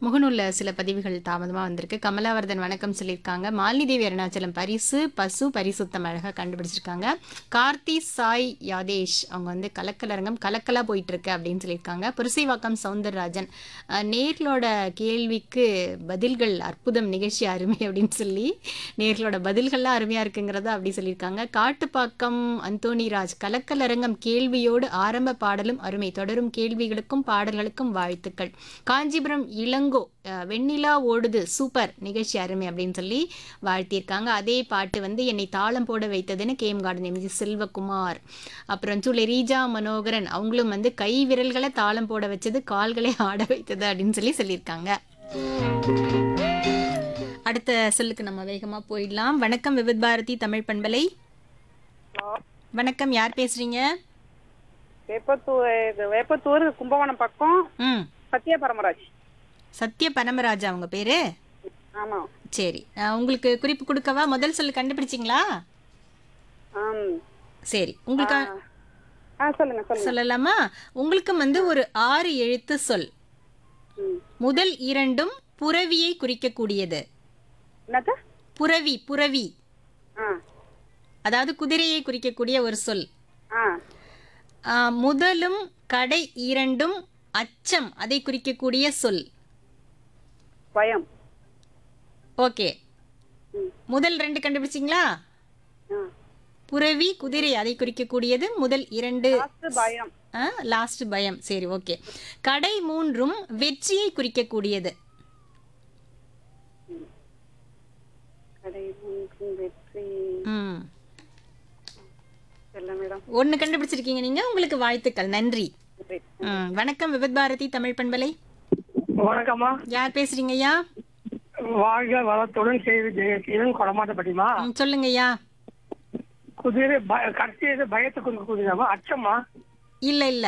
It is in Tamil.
முகநூலில் சில பதிவுகள் தாமதமாக வந்திருக்கு கமலாவர்தன் வணக்கம் சொல்லியிருக்காங்க மாலினி அருணாச்சலம் பரிசு பசு பரிசுத்தம் அழகாக கண்டுபிடிச்சிருக்காங்க கார்த்தி சாய் யாதேஷ் அவங்க வந்து கலக்கலரங்கம் கலக்கலாக போயிட்டு இருக்கு அப்படின்னு சொல்லியிருக்காங்க புரசைவாக்கம் சவுந்தரராஜன் அஹ், நேர்களோட கேள்விக்கு பதில்கள் அற்புதம் நிகழ்ச்சி அருமை அப்படின்னு சொல்லி நேர்களோட பதில்கள்லாம் அருமையாக இருக்குங்கிறத அப்படி சொல்லியிருக்காங்க காட்டுப்பாக்கம் அந்தோணிராஜ் கலக்கலரங்கம் கேள்வியோடு ஆரம்ப பாடலும் அருமை தொடரும் கேள்விகளுக்கும் பாடல்களுக்கும் வாழ்த்துக்கள் காஞ்சிபுரம் இளங்கோ அஹ், வெண்ணிலா ஓடுது சூப்பர் நிகழ்ச்சி அருமை அப்படின்னு சொல்லி வாழ்த்தியிருக்காங்க அதே பாட்டு வந்து என்னை தாளம் போட வைத்ததுன்னு கேம் கார்டன் எம்ஜி செல்வகுமார் அப்புறம் சொல்லி ரீஜா மனோகரன் அவங்களும் வந்து கை விரல்களை தாளம் போட வச்சது கால்களை ஆட வைத்தது அப்படின்னு சொல்லி சொல்லியிருக்காங்க அடுத்த சொல்லுக்கு நம்ம வேகமாக போயிடலாம் வணக்கம் விவித் பாரதி தமிழ் பண்பலை வணக்கம் யார் பேசுறீங்க வேப்பத்தூர் இது வேப்பத்தூர் கும்பகோணம் பக்கம் ம் சத்யா பரமராஜ் சத்ய பரமராஜா அவங்க பேரு ஆமா சரி நான் உங்களுக்கு குறிப்பு கொடுக்கவா முதல் சொல்லு கண்டுபிடிச்சிங்களா ஆம் சரி உங்களுக்கு ஆ சொல்லுங்க சொல்லுங்க சொல்லலாமா உங்களுக்கும் வந்து ஒரு ஆறு எழுத்து சொல் ம். முதல் இரண்டும் புறவியை குறிக்கக்கூடியது என்னது புறவி புறவி ஆ அதாவது குதிரையை குறிக்கக்கூடிய ஒரு சொல் ஆ ஆ, முதலும் கடை இரண்டும் அச்சம் அதை குறிக்கக்கூடிய சொல் பயம் ஓகே ம். முதல் ரெண்டு கண்டுபிடிச்சிங்களா ஆ புறவி குதிரை அதை குறிக்கக்கூடியது முதல் இரண்டு லாஸ்ட் பயம் லாஸ்ட் பயம் சரி ஓகே கடை மூன்றும் வெற்றியை குறிக்கக்கூடியது கடை மூன்றும் வெற்றி ம் இல்லை மேடம் ஒன்று கண்டுபிடிச்சிருக்கீங்க நீங்க உங்களுக்கு வாழ்த்துக்கள் நன்றி ம் வணக்கம் விபத் பாரதி தமிழ் பண்பலை வணக்கம்மா யார் பேசுறீங்க ஐயா வாழ்க வளத்துடன் செய்து ஜெயசீலன் கொடமாட்டப்பட்டிமா ம், சொல்லுங்க ஐயா குதிரை ப- கடைசி இது பயத்தை கொடுக்கக்கூடியதாமா அச்சம்மா இல்ல இல்ல